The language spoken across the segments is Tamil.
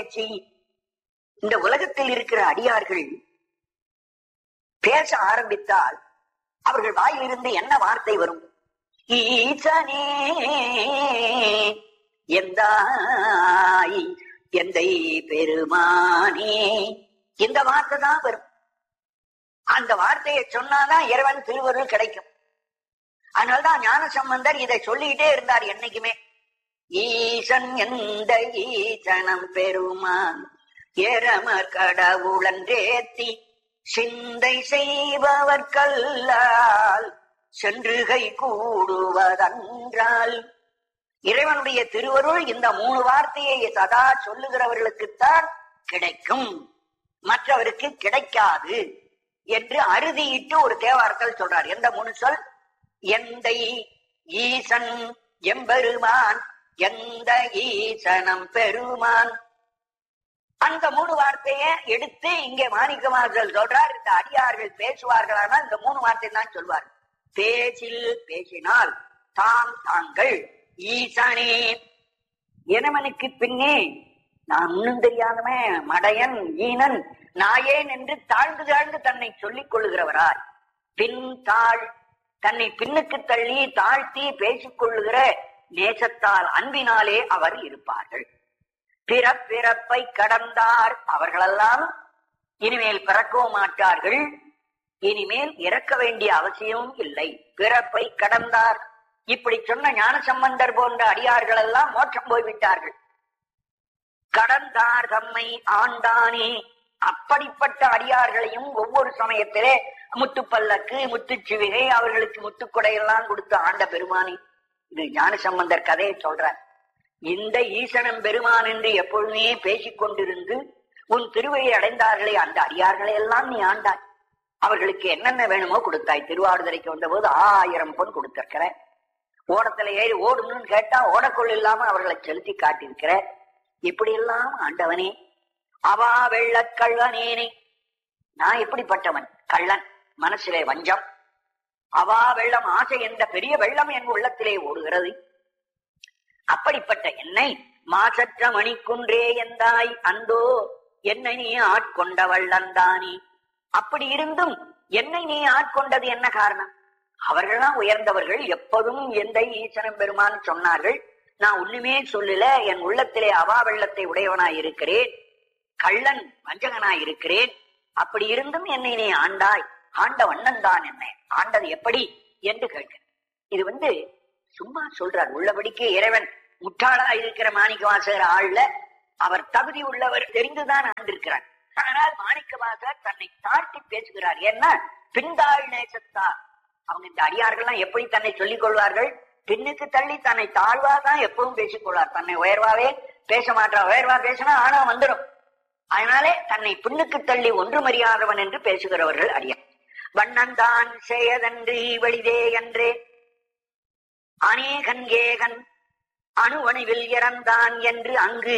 பேச்சு இந்த உலகத்தில் இருக்கிற அடியார்கள் பேச ஆரம்பித்தால் அவர்கள் வாயிலிருந்து என்ன வார்த்தை வரும் ஈசனே எந்தாய் எந்தை பெருமானே இந்த வார்த்தை தான் வரும் அந்த வார்த்தையை சொன்னாதான் இறைவன் திருவருள் கிடைக்கும் அதனால்தான் ஞான சம்பந்தர் இதை சொல்லிக்கிட்டே இருந்தார் என்னைக்குமே ஈசன் எந்த ஈசனம் பெருமான் எரமர் கடவுளன்றேத்தி சிந்தை செய்பவர்கல்லால் சென்றுகை கூடுவதன்றால் இறைவனுடைய திருவருள் இந்த மூணு வார்த்தையை சதா சொல்லுகிறவர்களுக்குத்தான் கிடைக்கும் மற்றவருக்கு கிடைக்காது என்று அறுதியிட்டு ஒரு தேவாரத்தில் சொல்றார் எந்த மூணு சொல் எந்தை ஈசன் எம்பெருமான் எந்த ஈசனம் பெருமான் அந்த மூணு வார்த்தையை எடுத்து இங்கே மாணிக்கமார்கள் சொல்றார் இந்த அடியார்கள் பேசுவார்களானால் இந்த மூணு வார்த்தை தான் சொல்வார் பேச்சில் பேசினால் தாம் தாங்கள் ஈசனே இனமனுக்கு பின்னே நான் இன்னும் தெரியாதவன் மடையன் ஈனன் நாயேன் என்று தாழ்ந்து தாழ்ந்து தன்னை சொல்லிக் கொள்ளுகிறவராய் பின் தாழ் தன்னை பின்னுக்கு தள்ளி தாழ்த்தி பேசிக் கொள்ளுகிற நேசத்தால் அன்பினாலே அவர் இருப்பார்கள் பிறப்பிறப்பை கடந்தார் அவர்களெல்லாம் இனிமேல் பிறக்கவும் மாட்டார்கள் இனிமேல் இறக்க வேண்டிய அவசியமும் இல்லை பிறப்பை கடந்தார் இப்படி சொன்ன ஞான சம்பந்தர் போன்ற அடியார்கள் எல்லாம் மோட்சம் போய்விட்டார்கள் கடந்தார் தம்மை ஆண்டானே அப்படிப்பட்ட அடியார்களையும் ஒவ்வொரு சமயத்திலே முத்துப்பல்லக்கு முத்துச்சிவிகை அவர்களுக்கு முத்துக்குடையெல்லாம் கொடுத்து ஆண்ட பெருமானி இது ஞான சம்பந்தர் கதையை சொல்றார் இந்த ஈசனம் பெருமான் என்று எப்பொழுதுமே பேசிக் கொண்டிருந்து உன் திருவையை அடைந்தார்களே அந்த அடியார்களை எல்லாம் நீ ஆண்டாய் அவர்களுக்கு என்னென்ன வேணுமோ கொடுத்தாய் திருவாடுதுறைக்கு வந்தபோது ஆயிரம் பொன் கொடுத்திருக்கிற ஓடத்துல ஏறி ஓடணும்னு கேட்டா ஓடக்கொள் இல்லாம அவர்களை செலுத்தி காட்டியிருக்கிற இப்படி எல்லாம் ஆண்டவனே அவா வெள்ள கள்ளனேனே நான் எப்படிப்பட்டவன் கள்ளன் மனசிலே வஞ்சம் அவா வெள்ளம் ஆசை என்ற பெரிய வெள்ளம் என் உள்ளத்திலே ஓடுகிறது அப்படிப்பட்ட என்னை மாசற்ற மணிக்குன்றே எந்தாய் அந்தோ என்னை நீ ஆட்கொண்ட வள்ளந்தானே அப்படி இருந்தும் என்னை நீ ஆட்கொண்டது என்ன காரணம் அவர்கள்லாம் உயர்ந்தவர்கள் எப்போதும் எந்த ஈசனம் பெருமான் சொன்னார்கள் நான் ஒண்ணுமே சொல்லல என் உள்ளத்திலே அவா வெள்ளத்தை உடையவனாய் இருக்கிறேன் கள்ளன் வஞ்சகனாய் இருக்கிறேன் அப்படி இருந்தும் என்னை நீ ஆண்டாய் ஆண்ட வண்ணன் தான் என்னை ஆண்டது எப்படி என்று கேட்கிறேன் இது வந்து சும்மா சொல்றார் உள்ளபடிக்கு இறைவன் முட்டாளா இருக்கிற மாணிக்க வாசகர் ஆள்ல அவர் தகுதி உள்ளவர் தெரிந்துதான் ஆண்டிருக்கிறார் ஆனால் மாணிக்க வாசகர் தன்னை தாழ்த்தி பேசுகிறார் ஏன்னா பின்தாள் நேசத்தார் அவங்க இந்த அடியார்கள்லாம் எப்படி தன்னை சொல்லிக் கொள்வார்கள் பின்னுக்கு தள்ளி தன்னை தாழ்வா தான் எப்பவும் பேசிக் கொள்வார் தன்னை உயர்வாவே பேச மாட்டார் உயர்வா பேசினா ஆனா வந்துடும் அதனாலே தன்னை பின்னுக்கு தள்ளி ஒன்றுமறியாதவன் என்று பேசுகிறவர்கள் அடியார் வண்ணந்தான் செய்யதன்றி வெளிதே என்றே அநேகன் ஏகன் அணுவணிவில் இறந்தான் என்று அங்கு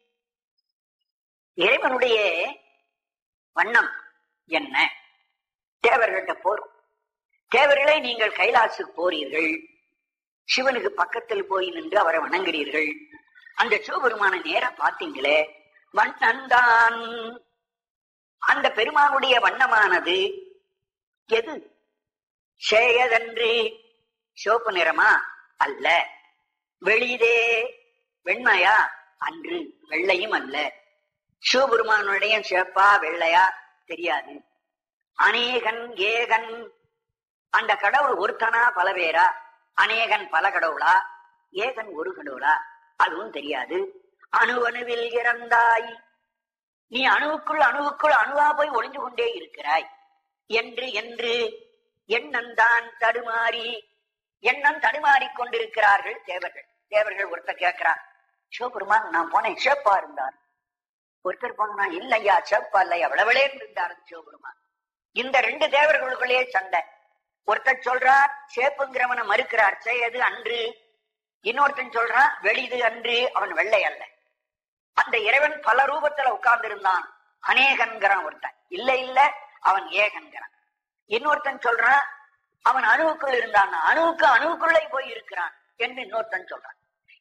இறைவனுடைய வண்ணம் என்ன தேவர்கள்ட்ட போறோம் தேவர்களை நீங்கள் கைலாசுக்கு போறீர்கள் சிவனுக்கு பக்கத்தில் போய் நின்று அவரை வணங்குறீர்கள் அந்த சிவபெருமான நேர பார்த்தீங்களே வண்ணந்தான் அந்த பெருமானுடைய வண்ணமானது எது சேயதன்று சிவப்பு நிறமா அல்ல வெளிதே வெண்மையா அன்று வெள்ளையும் அல்ல சிவபெருமானுடைய சிவப்பா வெள்ளையா தெரியாது அநேகன் ஏகன் அந்த கடவுள் ஒருத்தனா பல பேரா அநேகன் பல கடவுளா ஏகன் ஒரு கடவுளா அதுவும் தெரியாது அணு அணுவில் இறந்தாய் நீ அணுவுக்குள் அணுவுக்குள் அணுவா போய் ஒளிந்து கொண்டே இருக்கிறாய் என்று என்று எண்ணந்தான் தடுமாறி எண்ணம் தடுமாறிக் கொண்டிருக்கிறார்கள் தேவர்கள் தேவர்கள் ஒருத்தர் கேட்கிறார் சிவபெருமான் நான் போனேன் சிவப்பா இருந்தார் ஒருத்தர் போனா இல்லையா சிவப்பா இல்லையா எவ்வளவுளே இருந்தார் சிவபெருமான் இந்த ரெண்டு தேவர்களுக்குள்ளேயே சண்டை ஒருத்தர் சொல்றார் சேப்புங்கிறவனை மறுக்கிறார் செய்யது அன்று இன்னொருத்தன் சொல்றான் வெளிது அன்று அவன் வெள்ளை அல்ல அந்த இறைவன் பல ரூபத்துல உட்கார்ந்து இருந்தான் அநேகன்கிறான் ஒருத்தன் இல்ல இல்ல அவன் ஏகன்கிறான் இன்னொருத்தன் சொல்றான் அவன் அணுவுக்குள் இருந்தான் அணுவுக்கு அணுவுக்குள்ளே போய் இருக்கிறான் என்று இன்னொருத்தன் சொல்றான்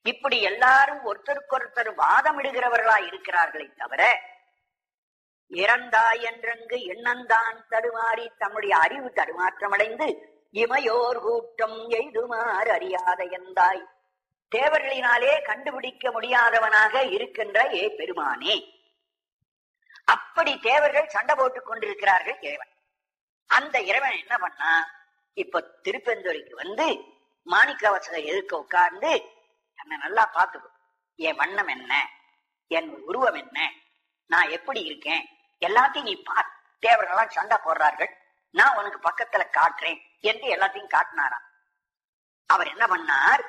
இப்படி எல்லாரும் ஒருத்தருக்கொருத்தர் வாதமிடுகிறவர்களா இருக்கிறார்களே தவிர இறந்தாய் என்றங்கு எண்ணந்தான் தடுமாறி தம்முடைய அறிவு தடுமாற்றமடைந்து இமையோர் கூட்டம் எய்துமாறு அறியாத எந்தாய் தேவர்களினாலே கண்டுபிடிக்க முடியாதவனாக இருக்கின்ற ஏ பெருமானே அப்படி தேவர்கள் சண்டை போட்டுக் கொண்டிருக்கிறார்கள் இறைவன் அந்த இறைவன் என்ன பண்ணா இப்ப திருப்பெந்துரைக்கு வந்து மாணிக்கவாசகர் எதிர்க்க உட்கார்ந்து என்னை நல்லா பார்த்துக்கோ என் வண்ணம் என்ன என் உருவம் என்ன நான் எப்படி இருக்கேன் எல்லாத்தையும் நீ பார் தேவர்கள்லாம் சண்டை போடுறார்கள் நான் உனக்கு பக்கத்துல காட்டுறேன் என்று எல்லாத்தையும் காட்டினாராம் அவர் என்ன பண்ணார்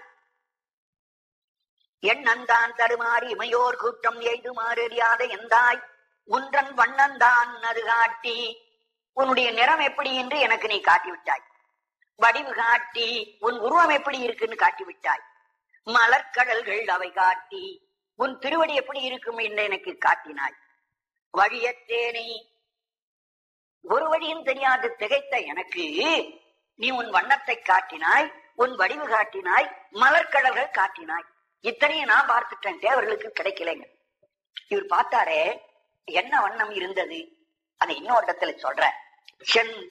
என் நந்தான் தடுமாறி இமையோர் கூட்டம் எய்துமாறு அறியாத எந்தாய் உன்றன் வண்ணந்தான் அது காட்டி உன்னுடைய நிறம் எப்படி என்று எனக்கு நீ காட்டி விட்டாய் வடிவு காட்டி உன் உருவம் எப்படி இருக்குன்னு காட்டி விட்டாய் மலர்கடல்கள் அவை காட்டி உன் திருவடி எப்படி இருக்கும் என்று எனக்கு காட்டினாய் வழியத்தேனை ஒரு வழியும் தெரியாது திகைத்த எனக்கு நீ உன் வண்ணத்தை காட்டினாய் உன் வடிவு காட்டினாய் மலர்கடல்கள் காட்டினாய் இத்தனையும் நான் பார்த்துட்டேன் தேவர்களுக்கு கிடைக்கலைங்க இவர் பார்த்தாரே என்ன வண்ணம் இருந்தது அதை இன்னொரு இடத்துல சொல்ற சென்